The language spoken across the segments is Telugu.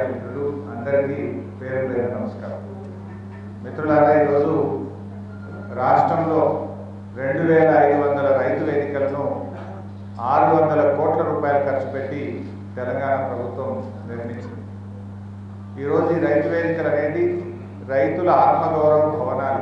మిత్రులు అందరికీ పేరు పేరు నమస్కారం మిత్రులారా ఈరోజు రాష్ట్రంలో రెండు వేల ఐదు వందల రైతు వేదికలను ఆరు వందల కోట్ల రూపాయలు ఖర్చు పెట్టి తెలంగాణ ప్రభుత్వం నిర్మించింది ఈరోజు ఈ రైతు వేదికలు అనేది రైతుల ఆత్మగౌరవ భవనాలు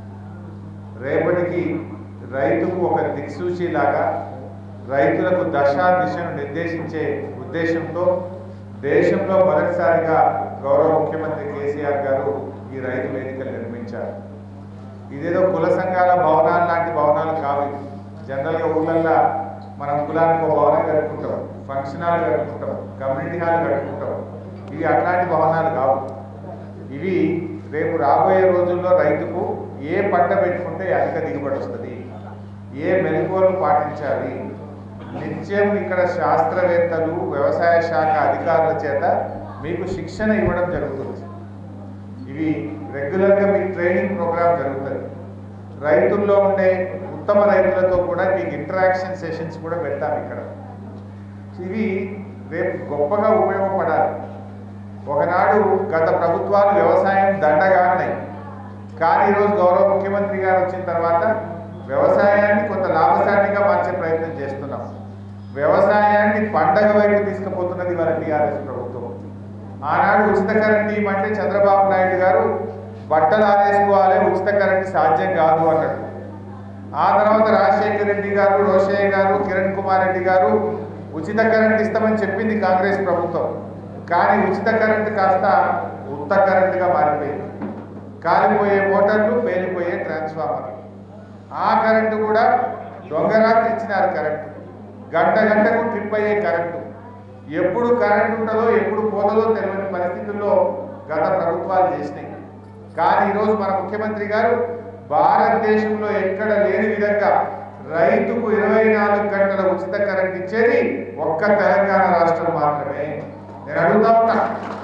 రేపటికి రైతుకు ఒక దిక్సూచి లాగా రైతులకు దశా దిశను నిర్దేశించే ఉద్దేశంతో దేశంలో మొదటిసారిగా గౌరవ ముఖ్యమంత్రి కేసీఆర్ గారు ఈ రైతు వేదికలు నిర్మించారు ఇదేదో కుల సంఘాల భవనాలు లాంటి భవనాలు కావు ఇవి. జనరల్గా ఊళ్ళల్లో మనం కులానికి ఒక భవనం కట్టుకుంటాం ఫంక్షన్ హాల్ కట్టుకుంటాం కమ్యూనిటీ హాల్ కట్టుకుంటాం ఇవి అట్లాంటి భవనాలు కావు ఇవి రేపు రాబోయే రోజుల్లో రైతుకు ఏ పంట పెట్టుకుంటే అధిక దిగుబడి వస్తుంది ఏ మెలకువలు పాటించాలి నిత్యం ఇక్కడ శాస్త్రవేత్తలు వ్యవసాయ శాఖ అధికారుల చేత మీకు శిక్షణ ఇవ్వడం జరుగుతుంది ఇవి రెగ్యులర్గా మీకు ట్రైనింగ్ ప్రోగ్రామ్ జరుగుతుంది రైతుల్లో ఉండే ఉత్తమ రైతులతో కూడా మీకు ఇంటరాక్షన్ సెషన్స్ కూడా పెడతాం ఇక్కడ ఇవి రేపు గొప్పగా ఉపయోగపడాలి ఒకనాడు గత ప్రభుత్వాలు వ్యవసాయం దండగా ఉన్నాయి కానీ ఈరోజు గౌరవ ముఖ్యమంత్రి గారు వచ్చిన తర్వాత వ్యవసాయాన్ని కొంత లాభసాటిగా మార్చే ప్రయత్నం చేస్తున్నాం వ్యవసాయాన్ని పండగ వైపు తీసుకుపోతున్నది వాళ్ళ టీఆర్ఎస్ ప్రభుత్వం ఆనాడు ఉచిత కరెంట్ ఇవ్వమంటే చంద్రబాబు నాయుడు గారు బట్టలు ఆరేసుకోవాలి ఉచిత కరెంట్ సాధ్యం కాదు అన్నాడు ఆ తర్వాత రాజశేఖర రెడ్డి గారు రోషయ్య గారు కిరణ్ కుమార్ రెడ్డి గారు ఉచిత కరెంట్ ఇస్తామని చెప్పింది కాంగ్రెస్ ప్రభుత్వం కానీ ఉచిత కరెంట్ కాస్త ఉత్త కరెంటుగా మారిపోయింది కాలిపోయే మోటార్లు పేలిపోయే ట్రాన్స్ఫార్మర్లు ఆ కరెంటు కూడా దొంగరాత్రి ఇచ్చినారు కరెంటు గంట గంటకు ట్రిప్ అయ్యే కరెంటు ఎప్పుడు కరెంట్ ఉంటుందో ఎప్పుడు పోతుందో తెలియని పరిస్థితుల్లో గత ప్రభుత్వాలు చేసినాయి కానీ ఈరోజు మన ముఖ్యమంత్రి గారు భారతదేశంలో ఎక్కడ లేని విధంగా రైతుకు ఇరవై నాలుగు గంటల ఉచిత కరెంట్ ఇచ్చేది ఒక్క తెలంగాణ రాష్ట్రం మాత్రమే నేను అడుగుతా ఉన్నా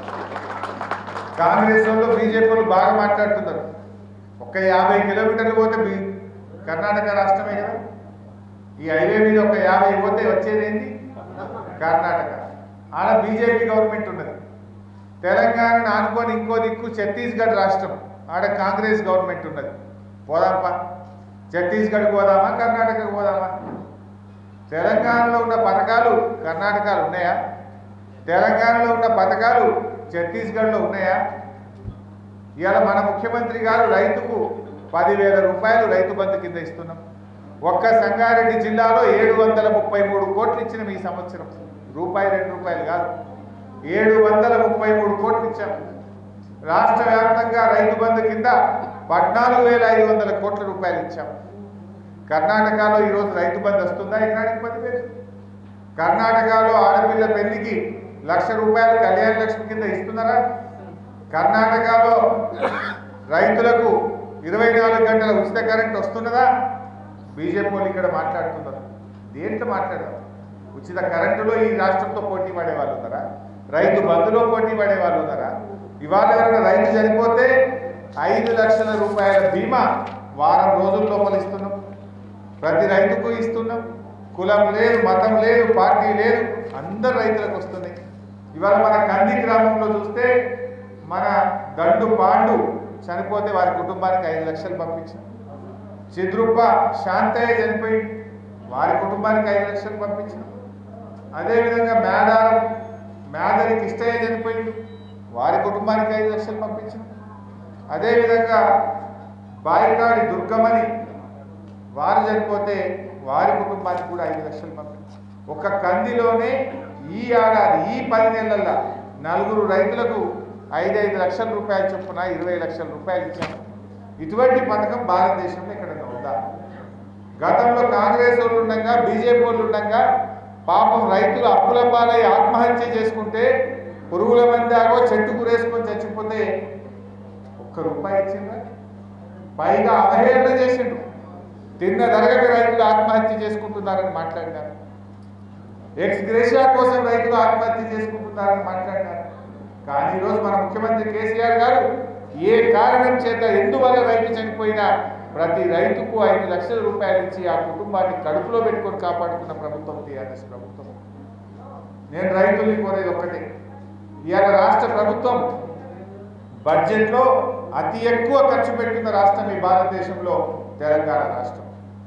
కాంగ్రెస్ వాళ్ళు బీజేపీ వాళ్ళు బాగా మాట్లాడుతున్నారు ఒక యాభై కిలోమీటర్లు పోతే బీ- కర్ణాటక రాష్ట్రమే కదా ఈ హైవే మీద ఒక యాభై పోతే వచ్చేది ఏంటి కర్ణాటక ఆడ బీజేపీ గవర్నమెంట్ ఉన్నది తెలంగాణను ఆనుకొని ఇంకో దిక్కు ఛత్తీస్గఢ్ రాష్ట్రం ఆడ కాంగ్రెస్ గవర్నమెంట్ ఉన్నది పోదాంపా ఛత్తీస్గఢ్ పోదామా కర్ణాటకకు పోదామా తెలంగాణలో ఉన్న పథకాలు కర్ణాటకలో ఉన్నాయా తెలంగాణలో ఉన్న పథకాలు ఛత్తీస్గఢ్లో ఉన్నాయా ఇవాళ మన ముఖ్యమంత్రి గారు రైతుకు పదివేల రూపాయలు రైతు బంధు కింద ఇస్తున్నాం ఒక్క సంగారెడ్డి జిల్లాలో ఏడు వందల ముప్పై మూడు కోట్లు ఇచ్చిన ఈ సంవత్సరం రూపాయి రెండు రూపాయలు కాదు ఏడు వందల ముప్పై మూడు కోట్లు ఇచ్చాం రాష్ట్ర వ్యాప్తంగా రైతు బంధు కింద పద్నాలుగు వేల ఐదు వందల కోట్ల రూపాయలు ఇచ్చాం కర్ణాటకలో ఈరోజు రైతు బంధు వస్తుందా ఎకరానికి పదివేలు కర్ణాటకలో ఆడపిల్ల పెళ్లికి లక్ష రూపాయలు కళ్యాణ లక్ష్మి కింద ఇస్తున్నారా కర్ణాటకలో రైతులకు ఇరవై నాలుగు గంటల ఉచిత కరెంట్ వస్తున్నదా బీజేపీ వాళ్ళు ఇక్కడ మాట్లాడుతున్నారు దేంట్లో మాట్లాడారు ఉచిత కరెంటులో ఈ రాష్ట్రంతో పోటీ పడే వాళ్ళు ఉన్నారా రైతు బంధులో పోటీ పడే వాళ్ళు ఉన్నారా ఇవాళ ఎవరైనా రైతు చనిపోతే ఐదు లక్షల రూపాయల బీమా వారం రోజుల లోపల ఇస్తున్నాం ప్రతి రైతుకు ఇస్తున్నాం కులం లేదు మతం లేదు పార్టీ లేదు అందరు రైతులకు వస్తున్నాయి ఇవాళ మన కంది గ్రామంలో చూస్తే మన దండు పాండు చనిపోతే వారి కుటుంబానికి ఐదు లక్షలు పంపించాం చిద్రుప్ప శాంతయ్య చనిపోయి వారి కుటుంబానికి ఐదు లక్షలు పంపించాం అదేవిధంగా మేడారం మేదరి కిష్టయ్య చనిపోయిండు వారి కుటుంబానికి ఐదు లక్షలు పంపించాం అదేవిధంగా బాయికాడి దుర్గమని వారు చనిపోతే వారి కుటుంబానికి కూడా ఐదు లక్షలు పంపించాం ఒక కందిలోనే ఈ ఏడాది ఈ పది నెలల్లో నలుగురు రైతులకు ఐదైదు లక్షల రూపాయలు చొప్పున ఇరవై లక్షల రూపాయలు ఇచ్చాము ఇటువంటి పథకం భారతదేశంలో ఎక్కడైనా ఉందా గతంలో కాంగ్రెస్ వాళ్ళు ఉండగా బీజేపీ వాళ్ళు ఉండగా పాపం రైతులు అప్పుల పాలై ఆత్మహత్య చేసుకుంటే పురుగుల మందాగో చెట్టు కురేసుకొని చచ్చిపోతే ఒక్క రూపాయి ఇచ్చిందా పైగా అవహేళన చేసిండు తిన్న ధరగక రైతులు ఆత్మహత్య చేసుకుంటున్నారని మాట్లాడినారు ఎక్స్ గ్రేషియా కోసం రైతులు ఆత్మహత్య చేసుకుంటున్నారని మాట్లాడినారు కానీ ఈరోజు మన ముఖ్యమంత్రి కేసీఆర్ గారు ఏ కారణం చేత ఎందువల్ల రైతు చనిపోయినా ప్రతి రైతుకు ఐదు లక్షల రూపాయలు ఇచ్చి ఆ కుటుంబాన్ని కడుపులో పెట్టుకొని కాపాడుతున్న ప్రభుత్వం టీఆర్ఎస్ ప్రభుత్వం నేను రైతుల్ని కోరేది ఒక్కటే ఇవాళ రాష్ట్ర ప్రభుత్వం బడ్జెట్లో అతి ఎక్కువ ఖర్చు పెట్టిన రాష్ట్రం ఈ భారతదేశంలో తెలంగాణ రాష్ట్రం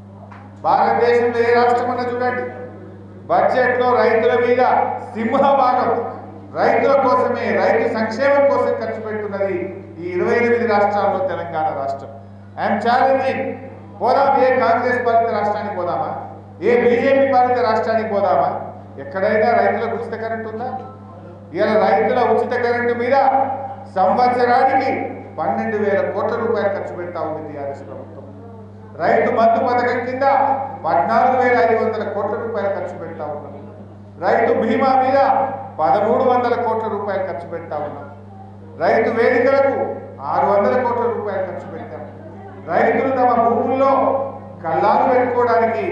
భారతదేశంలో ఏ రాష్ట్రం అన్నా చూడండి బడ్జెట్లో రైతుల మీద సింహభాగం రైతుల కోసమే రైతు సంక్షేమం కోసం ఖర్చు పెట్టున్నది ఈ ఇరవై ఎనిమిది రాష్ట్రాల్లో తెలంగాణ రాష్ట్రం ఐఎమ్ ఛాలెంజింగ్ పోదాం ఏ కాంగ్రెస్ పాలిత రాష్ట్రానికి పోదామా ఏ బీజేపీ పాలిత రాష్ట్రానికి పోదామా ఎక్కడైనా రైతులకు ఉచిత కరెంట్ ఉందా ఇలా రైతుల ఉచిత కరెంటు మీద సంవత్సరానికి పన్నెండు వేల కోట్ల రూపాయలు ఖర్చు పెడతా ఉంది టీఆర్ఎస్ ప్రభుత్వం రైతు బంధు పథకం కింద పద్నాలుగు వేల ఐదు వందల కోట్ల రూపాయలు ఖర్చు పెడతా ఉన్నాం రైతు బీమా మీద పదమూడు వందల కోట్ల రూపాయలు ఖర్చు పెడతా ఉన్నాం రైతు వేదికలకు ఆరు వందల కోట్ల రూపాయలు ఖర్చు పెట్టాం రైతులు తమ భూముల్లో కల్లాలు పెట్టుకోవడానికి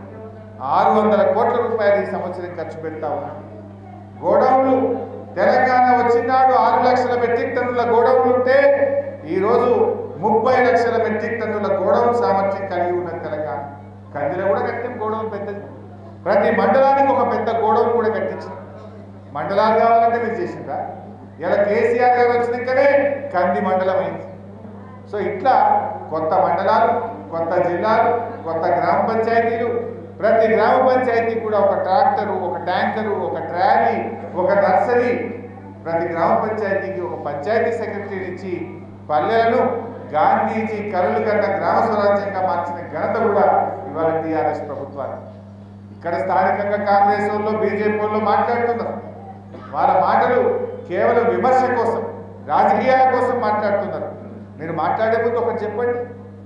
ఆరు వందల కోట్ల రూపాయలు ఈ సంవత్సరం ఖర్చు పెడతా ఉన్నాం గోడౌన్లు తెలంగాణ వచ్చినాడు ఆరు లక్షల మెట్రిక్ టన్నుల గోడౌన్లు ఉంటే ఈరోజు ముప్పై లక్షల మెట్రిక్ టన్నుల గోడౌన్ సామర్థ్యం కలిగి ఉన్న తెలంగాణ కందిలో కూడా కట్టిన గోడౌన్ పెద్దది ప్రతి మండలానికి ఒక పెద్ద గోడౌన్ కూడా కట్టించారు మండలాలు కావాలంటే మీరు చేసిందా ఇలా కేసీఆర్ గారు వచ్చినాకనే కంది మండలం అయింది సో ఇట్లా కొత్త మండలాలు కొత్త జిల్లాలు కొత్త గ్రామ పంచాయతీలు ప్రతి గ్రామ పంచాయతీ కూడా ఒక ట్రాక్టరు ఒక ట్యాంకరు ఒక ట్రాలీ ఒక నర్సరీ ప్రతి గ్రామ పంచాయతీకి ఒక పంచాయతీ సెక్రటరీ నుంచి పల్లెలను గాంధీజీ కరులు కన్న గ్రామ స్వరాజ్యంగా మార్చిన ఘనత కూడా ఇవాళ టీఆర్ఎస్ ప్రభుత్వానికి ఇక్కడ స్థానికంగా కాంగ్రెస్ వాళ్ళు బీజేపీ వాళ్ళు మాట్లాడుతున్నారు వాళ్ళ మాటలు కేవలం విమర్శ కోసం రాజకీయాల కోసం మాట్లాడుతున్నారు మీరు మాట్లాడే ముందు ఒకటి చెప్పండి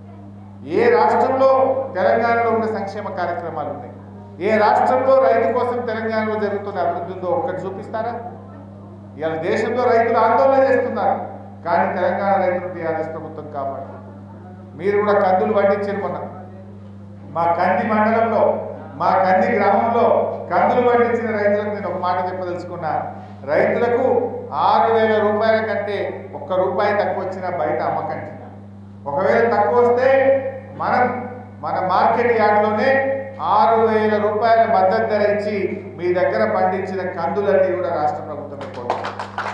ఏ రాష్ట్రంలో తెలంగాణలో ఉన్న సంక్షేమ కార్యక్రమాలు ఉన్నాయి ఏ రాష్ట్రంలో రైతు కోసం తెలంగాణలో జరుగుతున్న అభివృద్ధి ఉందో ఒకటి చూపిస్తారా ఇవాళ దేశంలో రైతులు ఆందోళన చేస్తున్నారు కానీ తెలంగాణ రైతులు టీఆర్ఎస్ ప్రభుత్వం కాపాడుతుంది మీరు కూడా కందులు పండించారు మొన్న మా కంది మండలంలో మా కంది గ్రామంలో కందులు పండించిన రైతులకు నేను ఒక మాట చెప్పదలుచుకున్నా రైతులకు ఆరు వేల రూపాయల కంటే ఒక్క రూపాయి తక్కువ వచ్చినా బయట అమ్మకండి ఒకవేళ తక్కువ వస్తే మనం మన మార్కెట్ యార్డ్లోనే ఆరు వేల రూపాయల మద్దతు ధర ఇచ్చి మీ దగ్గర పండించిన కందులన్నీ కూడా రాష్ట్ర ప్రభుత్వం కొంటాం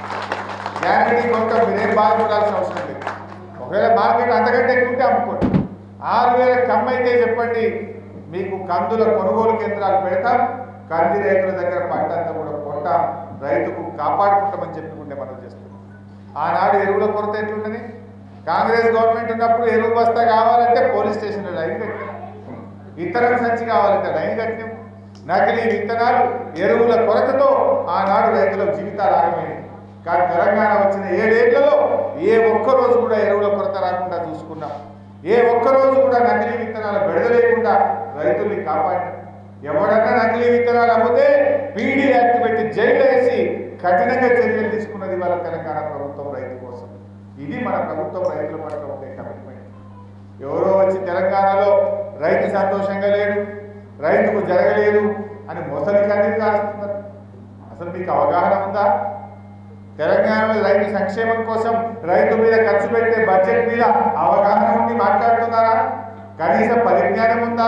గ్యారంటీ కొంటాం మీరేం బాధపడాల్సిన అవసరం లేదు ఒకవేళ మార్కెట్ అంతకంటే ఎక్కువ ఉంటే అమ్ముకోండి ఆరు వేల కమ్ అయితే చెప్పండి మీకు కందుల కొనుగోలు కేంద్రాలు పెడతాం కంది రైతుల దగ్గర పంట అంతా కూడా కొంటాం రైతుకు కాపాడుకుంటామని చెప్పుకుంటే మనం చేస్తున్నాం ఆనాడు ఎరువుల కొరత ఎట్లుండని కాంగ్రెస్ గవర్నమెంట్ ఉన్నప్పుడు ఎరువు బస్తా కావాలంటే పోలీస్ స్టేషన్లో లైన్ కట్టాం ఇతరం సంచి కావాలంటే లైన్ కట్టాం నకిలీ విత్తనాలు ఎరువుల కొరతతో ఆనాడు రైతుల జీవితాలు ఆగమైనవి కానీ తెలంగాణ వచ్చిన ఏడేళ్లలో ఏ ఒక్క రోజు కూడా ఎరువుల కొరత రాకుండా చూసుకున్నాం ఏ ఒక్క రోజు కూడా నకిలీ విత్తనాల బెడద లేకుండా రైతుల్ని కాపాడాం ఎవడన్నా నకిలీ విత్తనాలు అమ్మితే పీడీ యాక్ట్ పెట్టి జైలు వేసి కఠినంగా చర్యలు తీసుకున్నది వాళ్ళ తెలంగాణ ప్రభుత్వం రైతు కోసం ఇది మన ప్రభుత్వం రైతుల పట్ల ఉండే కమిట్మెంట్ ఎవరో వచ్చి తెలంగాణలో రైతు సంతోషంగా లేడు రైతుకు జరగలేదు అని మొసలి కన్నీరు కారుస్తున్నారు అసలు మీకు అవగాహన ఉందా తెలంగాణలో రైతు సంక్షేమం కోసం రైతు మీద ఖర్చు పెట్టే బడ్జెట్ మీద అవగాహన ఉండి మాట్లాడుతున్నారా కనీసం పరిజ్ఞానం ఉందా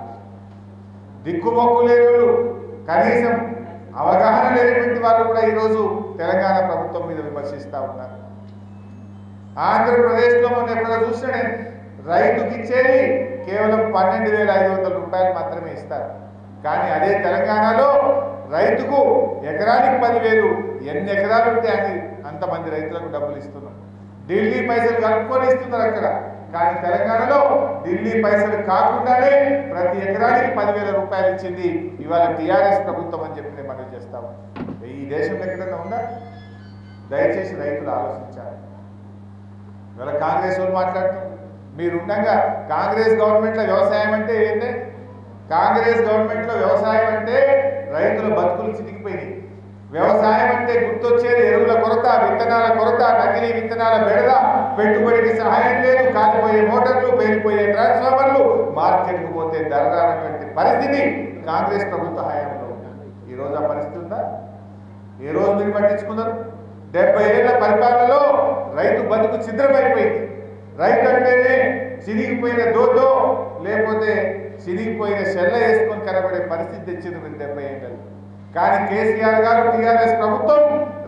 దిక్కుమొక్కు లేని కనీసం అవగాహన లేనటువంటి వాళ్ళు కూడా ఈరోజు తెలంగాణ ప్రభుత్వం మీద విమర్శిస్తూ ఉన్నారు ఆంధ్రప్రదేశ్లో మొన్న ఎక్కడ చూసినా నేను రైతుకి ఇచ్చేది కేవలం పన్నెండు వేల ఐదు వందల రూపాయలు మాత్రమే ఇస్తారు కానీ అదే తెలంగాణలో రైతుకు ఎకరానికి పదివేలు ఎన్ని ఎకరాలు ఉంటే అన్ని అంతమంది రైతులకు డబ్బులు ఇస్తున్నాం ఢిల్లీ పైసలు కలుపుకొని ఇస్తున్నారు అక్కడ కానీ తెలంగాణలో ఢిల్లీ పైసలు కాకుండానే ప్రతి ఎకరానికి పదివేల రూపాయలు ఇచ్చింది ఇవాళ టీఆర్ఎస్ ప్రభుత్వం అని చెప్పి నేను మనం చేస్తాము ఈ దేశంలో ఎక్కడైనా ఉందా దయచేసి రైతులు ఆలోచించాలి ఇవాళ కాంగ్రెస్ వాళ్ళు మాట్లాడుతున్నారు మీరు ఉండగా కాంగ్రెస్ గవర్నమెంట్లో వ్యవసాయం అంటే ఏంటి కాంగ్రెస్ గవర్నమెంట్లో వ్యవసాయం అంటే రైతుల బతుకులు చితికిపోయినాయి వ్యవసాయం అంటే గుర్తొచ్చేది ఎరువుల కొరత విత్తనాల కొరత నకిలీ విత్తనాల బెడద పెట్టుబడికి సహాయం లేదు కాలిపోయే మోటార్లు పేలిపోయే ట్రాన్స్ఫార్మర్లు మార్కెట్కు పోతే ధర రానటువంటి పరిస్థితి కాంగ్రెస్ ప్రభుత్వ హయాంలో ఉంది ఈ రోజు ఆ పరిస్థితి ఉందా ఏ రోజు మీరు పట్టించుకున్నారు డెబ్బై ఏళ్ల పరిపాలనలో రైతు బతుకు ఛిద్రమైపోయింది రైతు అంటేనే చిరిగిపోయిన దోతో లేకపోతే చిరిగిపోయిన షెల్ల వేసుకొని కనబడే పరిస్థితి తెచ్చింది మీరు డెబ్బై ఏళ్ళు కానీ కేసీఆర్ గారు టీఆర్ఎస్ ప్రభుత్వం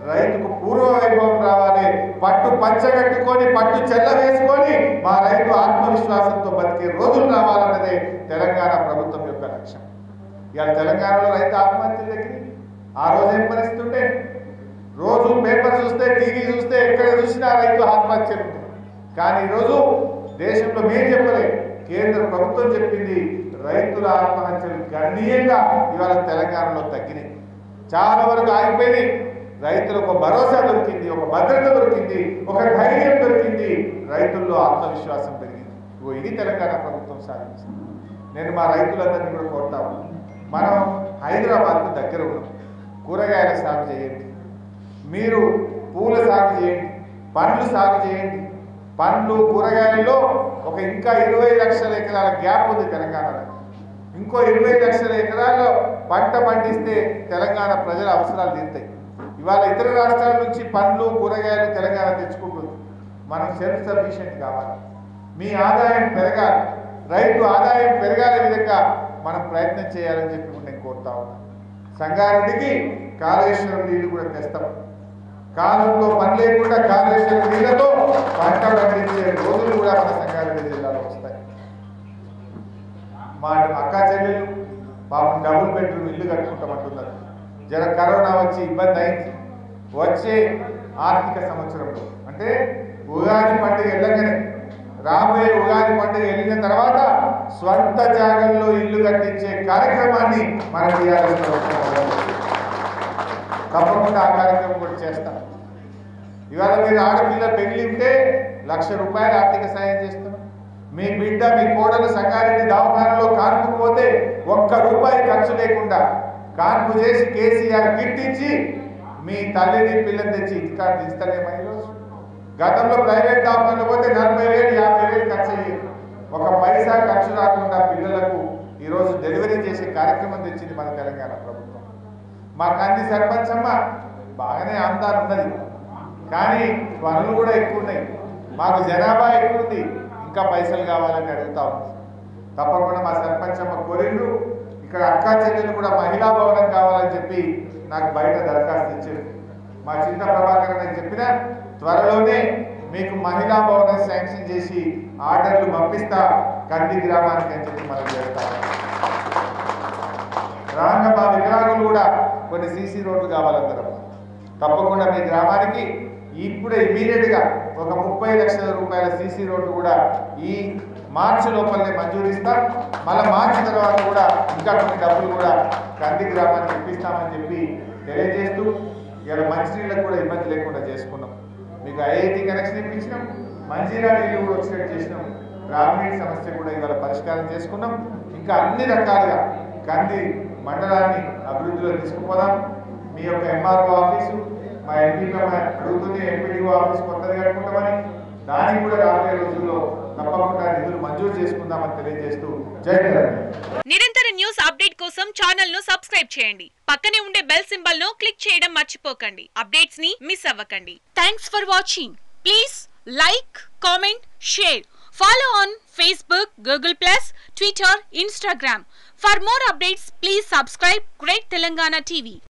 రైతుకు పూర్వ వైభవం రావాలి పట్టు పంచ కట్టుకొని పట్టు చెల్ల వేసుకొని మా రైతు ఆత్మవిశ్వాసంతో బతికే రోజులు రావాలన్నదే తెలంగాణ ప్రభుత్వం యొక్క లక్ష్యం ఇవాళ తెలంగాణలో రైతు ఆత్మహత్యల దగ్గర ఆ రోజు ఏం పరిస్థితి ఉంటే రోజు పేపర్ చూస్తే టీవీ చూస్తే ఎక్కడ చూసినా రైతు ఆత్మహత్యలు ఉంటాయి కానీ ఈరోజు దేశంలో మేము చెప్పలే కేంద్ర ప్రభుత్వం చెప్పింది రైతుల ఆత్మహత్యలు గణనీయంగా ఇవాళ తెలంగాణలో తగ్గినాయి చాలా వరకు ఆగిపోయినాయి రైతులకు ఒక భరోసా దొరికింది ఒక భద్రత దొరికింది ఒక ధైర్యం దొరికింది రైతుల్లో ఆత్మవిశ్వాసం పెరిగింది ఇగో ఇది తెలంగాణ ప్రభుత్వం సాధించింది నేను మా రైతులందరినీ కూడా కోరుతా ఉన్నాను మనం హైదరాబాద్కు దగ్గర ఉన్నాం కూరగాయల సాగు చేయండి మీరు పూల సాగు చేయండి పండ్లు సాగు చేయండి పండ్లు కూరగాయల్లో ఒక ఇంకా ఇరవై లక్షల ఎకరాల గ్యాప్ ఉంది తెలంగాణలో ఇంకో ఇరవై లక్షల ఎకరాల్లో పంట పండిస్తే తెలంగాణ ప్రజల అవసరాలు తీరుతాయి ఇవాళ ఇతర రాష్ట్రాల నుంచి పండ్లు కూరగాయలు తెలంగాణ తెచ్చుకుంటుంది మనం సెల్ఫ్ సఫిషియెంట్ కావాలి మీ ఆదాయం పెరగాలి రైతు ఆదాయం పెరగాలే విధంగా మనం ప్రయత్నం చేయాలని చెప్పి కూడా నేను కోరుతా ఉన్నాను సంగారెడ్డికి కాళేశ్వరం నీళ్లు కూడా తెస్తాం కాలంలో పని లేకుండా కాళేశ్వరం నీళ్లతో పంట పండించే రోజులు కూడా మన సంగారెడ్డి జిల్లాలో వస్తాయి మా అక్క చెల్లెలు పాపం డబుల్ బెడ్రూమ్ ఇల్లు కట్టుకుంటామంటున్నారు జర కరోనా వచ్చి ఇబ్బంది అయింది వచ్చే ఆర్థిక సంవత్సరంలో అంటే ఉగాది పండుగ వెళ్ళగానే రాబోయే ఉగాది పండుగ వెళ్ళిన తర్వాత స్వంత జాగంలో ఇల్లు కట్టించే కార్యక్రమాన్ని మన టీఆర్ఎస్ ప్రభుత్వం మొదలుపెట్టింది. తప్పకుండా ఆ కార్యక్రమం కూడా చేస్తాం ఇవాళ మీరు ఆడపిల్ల పెళ్లి ఉంటే లక్ష రూపాయలు ఆర్థిక సాయం చేస్తున్నాం మీ బిడ్డ మీ కోడలు సంగారెడ్డి దవాఖానలో కాన్పుకు పోతే ఒక్క రూపాయి ఖర్చు లేకుండా కాన్పు చేసి కేసీఆర్ కిట్ ఇచ్చి మీ తల్లిని పిల్లని తెచ్చి ఇంటికాడ ఇస్తలేమా ఈరోజు గతంలో ప్రైవేట్ దవాఖానలో పోతే నలభై వేలు యాభై వేలు ఖర్చు అయ్యేది ఒక పైసా ఖర్చు రాకుండా పిల్లలకు ఈరోజు డెలివరీ చేసే కార్యక్రమం తెచ్చింది మన తెలంగాణ ప్రభుత్వం మా కంది సర్పంచ్ అమ్మ బాగానే ఆందాలు ఉన్నది కానీ పనులు కూడా ఎక్కువ ఉన్నాయి మాకు జనాభా ఎక్కువ ఉంది ఇంకా పైసలు కావాలని అడుగుతా ఉంది తప్పకుండా మా సర్పంచ్ అమ్మ కోరిండు ఇక్కడ అక్కా చెల్లెలు కూడా మహిళా భవనం కావాలని చెప్పి నాకు బయట దరఖాస్తు ఇచ్చారు మా చిన్న ప్రభాకర్ అని చెప్పిన త్వరలోనే మీకు మహిళా భవనం శాంక్షన్ చేసి ఆర్డర్లు పంపిస్తా కంది గ్రామానికి అని చెప్పి మనం చేస్తాం రాంగ మా వికలాంగులు కూడా కొన్ని సీసీ రోడ్లు కావాలందరం తప్పకుండా మీ గ్రామానికి ఇప్పుడే ఇమీడియట్ గా ఒక ముప్పై లక్షల రూపాయల సీసీ రోడ్డు కూడా ఈ మార్చి లోపలనే మంజూరు ఇస్తాం మళ్ళీ మార్చి తర్వాత కూడా ఇంకా కొన్ని డబ్బులు కూడా కంది గ్రామానికి ఇప్పిస్తామని చెప్పి తెలియజేస్తూ ఇలా మంచినీళ్ళకు కూడా ఇబ్బంది లేకుండా చేసుకున్నాం మీకు ఐఐటి కనెక్షన్ ఇప్పించినాం మంజీరా నీళ్ళు కూడా వచ్చేటట్టు చేసినాం గ్రామీణ సమస్య కూడా ఇవాళ పరిష్కారం చేసుకున్నాం ఇంకా అన్ని రకాలుగా కంది మండలాన్ని అభివృద్ధిలో తీసుకుపోదాం మీ యొక్క ఎంఆర్ఓ ఆఫీసు మా ఎంపీ అడుగుతుంది ఎంపీడీఓ ఆఫీస్ కొత్తది కట్టుకుంటామని దానికి కూడా రాబోయే రోజుల్లో తప్పకుండా నిధులు మంజూరు చేసుకుందామని తెలియజేస్తూ జై తెలంగాణ నిరంతర న్యూస్ అప్డేట్ కోసం ఛానల్ ను సబ్స్క్రైబ్ చేయండి పక్కనే ఉండే బెల్ సింబల్ ను క్లిక్ చేయడం మర్చిపోకండి అప్డేట్స్ ని మిస్ అవ్వకండి thanks for watching please like comment share follow on Facebook Google plus Twitter Instagram for more updates please subscribe great Telangana TV